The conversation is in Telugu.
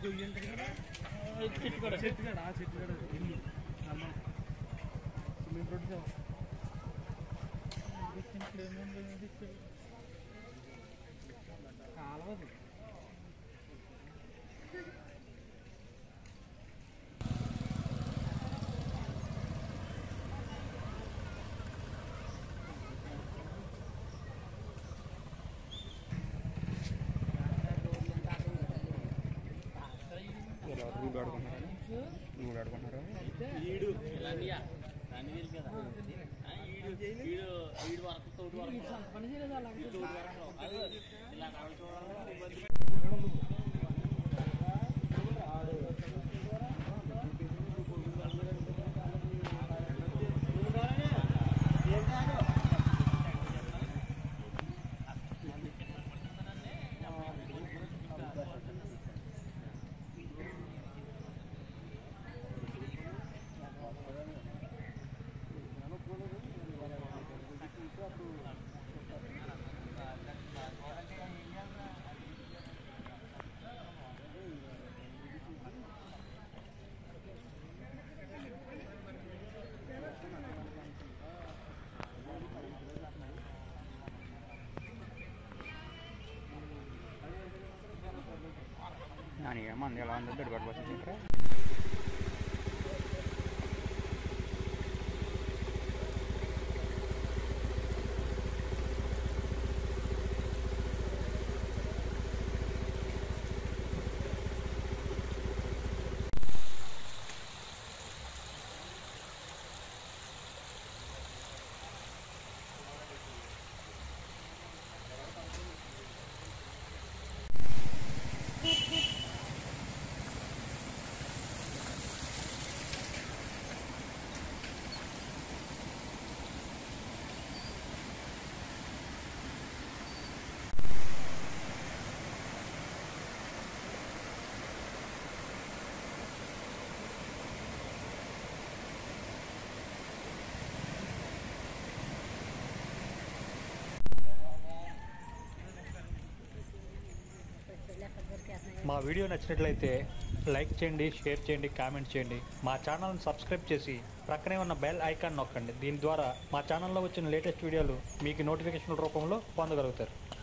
గొయ్యి ఉంటుంది కదా చెట్టు కూడా చెట్టు కాడ ఆ చెట్టు కాడ ఇల్లు అమ్మ సిమెంట్ రోడ్డు కావాలి కాలవదు ఇలా రూల్ ఆడుకుంటున్నారా రూల్ ఆడుకుంటున్నారా ఈడు ఇలాంటియా దాన్ని తెలుసు కదా ఆ, ఈడు ఈడు ఈడు వరకు తోటి వరకు పని చేయలేదు అలా ఈ తోటి వరకు అదే ఇలా నడవ చూడాలి నాని మంది ఎలా ఉందో దొడ్డుబాటు బస్సు ఇక్కడ మా వీడియో నచ్చినట్లయితే లైక్ చేయండి షేర్ చేయండి కామెంట్ చేయండి మా ఛానల్ని సబ్స్క్రైబ్ చేసి ప్రక్కనే ఉన్న బెల్ ఐకాన్ నొక్కండి దీని ద్వారా మా ఛానల్లో వచ్చిన లేటెస్ట్ వీడియోలు మీకు నోటిఫికేషన్ రూపంలో పొందగలుగుతారు